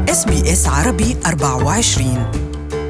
اس بي اس عربي 24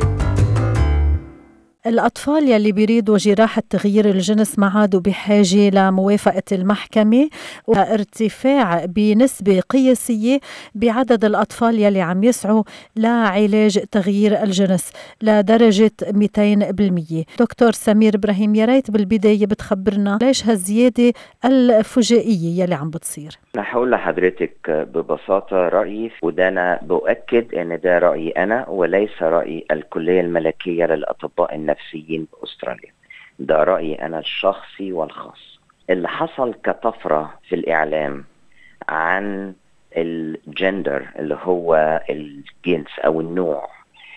الأطفال يلي بيريدوا جراحة تغيير الجنس ما عادوا بحاجة لموافقة المحكمة وارتفاع بنسبة قياسية بعدد الأطفال يلي عم يسعوا لعلاج تغيير الجنس لدرجة 200% دكتور سمير إبراهيم يا ريت بالبداية بتخبرنا ليش هالزيادة الفجائية يلي عم بتصير رح اقول لحضرتك ببساطة رأيي وده أنا بؤكد إن ده رأيي أنا وليس رأي الكلية الملكية للأطباء النفسيين بأستراليا ده رأيي أنا الشخصي والخاص اللي حصل كطفرة في الإعلام عن الجندر اللي هو الجنس أو النوع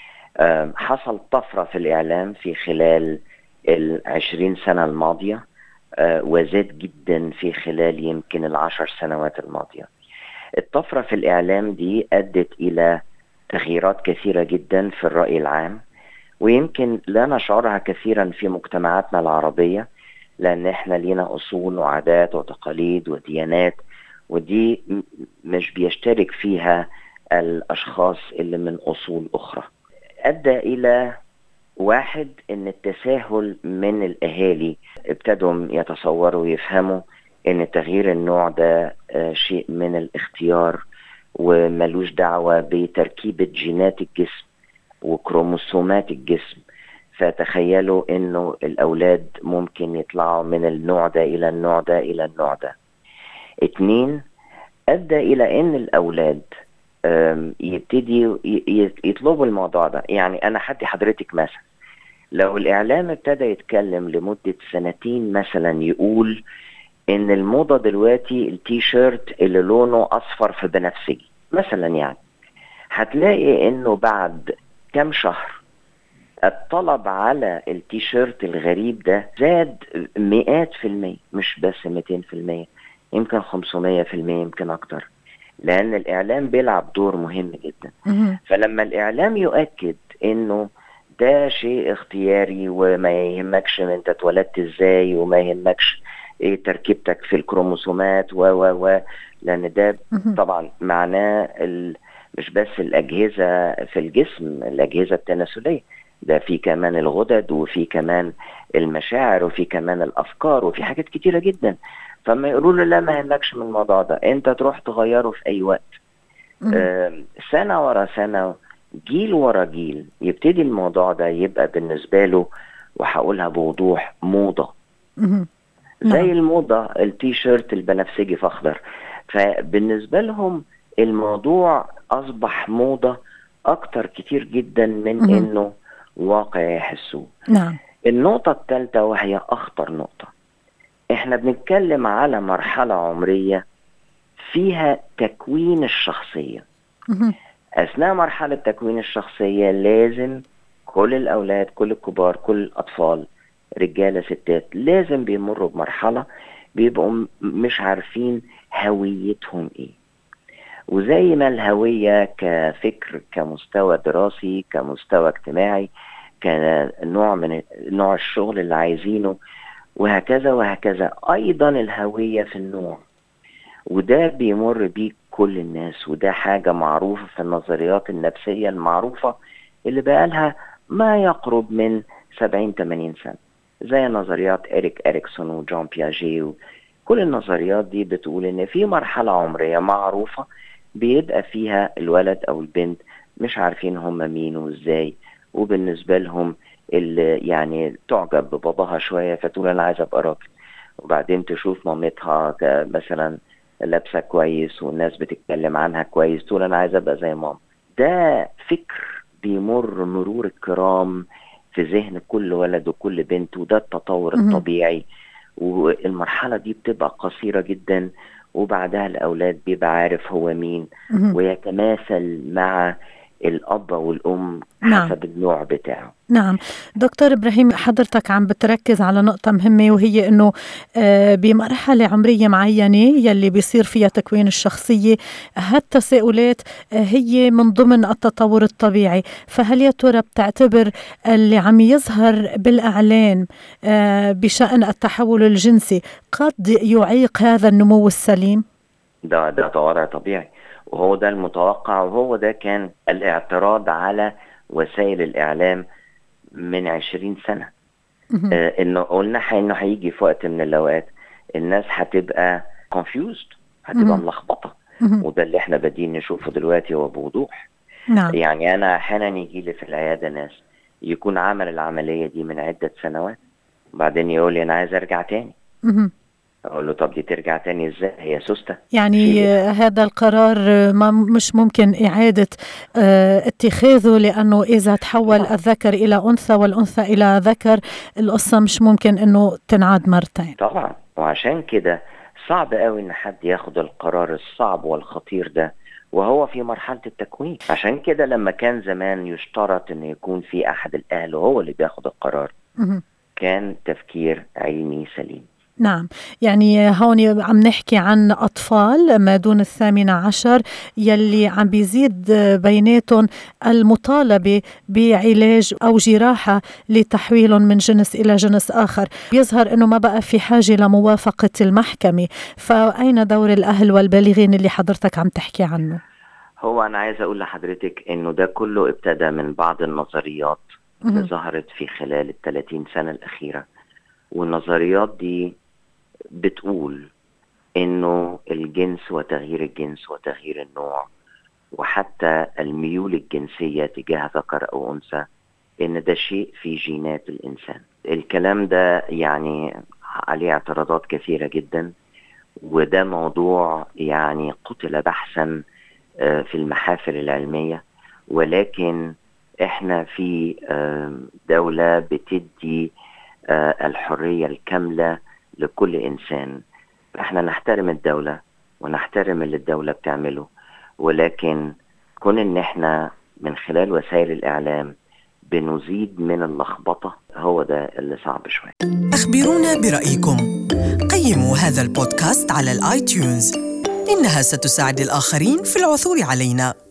حصل طفرة في الإعلام في خلال العشرين سنة الماضية آه، وزاد جدا في خلال يمكن العشر سنوات الماضية الطفرة في الإعلام دي أدت إلى تغييرات كثيرة جدا في الرأي العام ويمكن لا نشعرها كثيرا في مجتمعاتنا العربية لأن احنا لينا أصول وعادات وتقاليد وديانات ودي مش بيشترك فيها الأشخاص اللي من أصول أخرى أدى إلى واحد ان التساهل من الاهالي ابتدوا يتصوروا ويفهموا ان تغيير النوع ده آه، شيء من الاختيار وملوش دعوة بتركيبة جينات الجسم وكروموسومات الجسم فتخيلوا انه الاولاد ممكن يطلعوا من النوع ده الى النوع ده الى النوع ده اتنين ادى الى ان الاولاد يبتدي يطلبوا الموضوع ده يعني انا حدي حضرتك مثلا لو الإعلام ابتدى يتكلم لمدة سنتين مثلا يقول إن الموضة دلوقتي التي شيرت اللي لونه أصفر في بنفسجي مثلا يعني هتلاقي إنه بعد كم شهر الطلب على التي شيرت الغريب ده زاد مئات في المية مش بس 200 في المية يمكن 500 في المية يمكن أكتر لأن الإعلام بيلعب دور مهم جدا فلما الإعلام يؤكد إنه ده شيء اختياري وما يهمكش انت اتولدت ازاي وما يهمكش ايه تركيبتك في الكروموسومات و و و لان ده طبعا معناه ال... مش بس الاجهزه في الجسم الاجهزه التناسليه ده في كمان الغدد وفي كمان المشاعر وفي كمان الافكار وفي حاجات كتيره جدا فما يقولوا له لا ما يهمكش من الموضوع ده انت تروح تغيره في اي وقت آه سنه ورا سنه جيل ورا جيل يبتدي الموضوع ده يبقى بالنسبة له وهقولها بوضوح موضة زي نعم. الموضة التي شيرت البنفسجي في اخضر فبالنسبة لهم الموضوع اصبح موضة اكتر كتير جدا من انه واقع يحسوه نعم النقطة الثالثة وهي اخطر نقطة احنا بنتكلم على مرحلة عمرية فيها تكوين الشخصية اثناء مرحله تكوين الشخصيه لازم كل الاولاد كل الكبار كل الاطفال رجاله ستات لازم بيمروا بمرحله بيبقوا مش عارفين هويتهم ايه وزي ما الهويه كفكر كمستوى دراسي كمستوى اجتماعي كنوع من نوع الشغل اللي عايزينه وهكذا وهكذا ايضا الهويه في النوع وده بيمر بيه كل الناس وده حاجة معروفة في النظريات النفسية المعروفة اللي بقالها ما يقرب من 70 80 سنة زي نظريات إريك إريكسون وجون بياجي كل النظريات دي بتقول إن في مرحلة عمرية معروفة بيبقى فيها الولد أو البنت مش عارفين هم مين وإزاي وبالنسبة لهم اللي يعني تعجب بباباها شوية فتقول أنا عايزة أبقى راجل وبعدين تشوف مامتها مثلا لابسه كويس والناس بتتكلم عنها كويس تقول انا عايز ابقى زي ماما ده فكر بيمر مرور الكرام في ذهن كل ولد وكل بنت وده التطور الطبيعي والمرحله دي بتبقى قصيره جدا وبعدها الاولاد بيبقى عارف هو مين ويتماثل مع الاب والام نعم. حسب النوع بتاعه نعم دكتور ابراهيم حضرتك عم بتركز على نقطة مهمة وهي انه آه، بمرحلة عمرية معينة يلي بيصير فيها تكوين الشخصية هالتساؤلات آه، هي من ضمن التطور الطبيعي فهل يا ترى بتعتبر اللي عم يظهر بالاعلان آه، بشأن التحول الجنسي قد يعيق هذا النمو السليم؟ ده ده طوارئ طبيعي وهو ده المتوقع وهو ده كان الاعتراض على وسائل الإعلام من عشرين سنة آه إنه قلنا إنه هيجي في وقت من الأوقات الناس هتبقى confused هتبقى ملخبطة وده اللي احنا بادئين نشوفه دلوقتي هو بوضوح نعم. يعني أنا أحيانا يجي لي في العيادة ناس يكون عمل العملية دي من عدة سنوات وبعدين يقول لي أنا عايز أرجع تاني اقول له طب دي ترجع تاني ازاي هي سوسته يعني شيلي. هذا القرار ما مش ممكن اعاده اه اتخاذه لانه اذا تحول طبعا. الذكر الى انثى والانثى الى ذكر القصه مش ممكن انه تنعاد مرتين طبعا وعشان كده صعب قوي ان حد ياخد القرار الصعب والخطير ده وهو في مرحله التكوين عشان كده لما كان زمان يشترط ان يكون في احد الاهل هو اللي بياخد القرار مهم. كان تفكير علمي سليم نعم يعني هون عم نحكي عن أطفال ما دون الثامنة عشر يلي عم بيزيد بيناتهم المطالبة بعلاج أو جراحة لتحويلهم من جنس إلى جنس آخر بيظهر أنه ما بقى في حاجة لموافقة المحكمة فأين دور الأهل والبالغين اللي حضرتك عم تحكي عنه؟ هو انا عايز اقول لحضرتك انه ده كله ابتدى من بعض النظريات اللي مهم. ظهرت في خلال ال 30 سنه الاخيره والنظريات دي بتقول انه الجنس وتغيير الجنس وتغيير النوع وحتى الميول الجنسيه تجاه ذكر او انثى ان ده شيء في جينات الانسان الكلام ده يعني عليه اعتراضات كثيره جدا وده موضوع يعني قتل بحثا آه، في المحافل العلميه ولكن احنا في آه، دوله بتدي آه، الحريه الكامله لكل انسان احنا نحترم الدوله ونحترم اللي الدوله بتعمله ولكن كون ان احنا من خلال وسائل الاعلام بنزيد من اللخبطه هو ده اللي صعب شويه أخبرونا برأيكم قيموا هذا البودكاست على الآيتيونز إنها ستساعد الآخرين في العثور علينا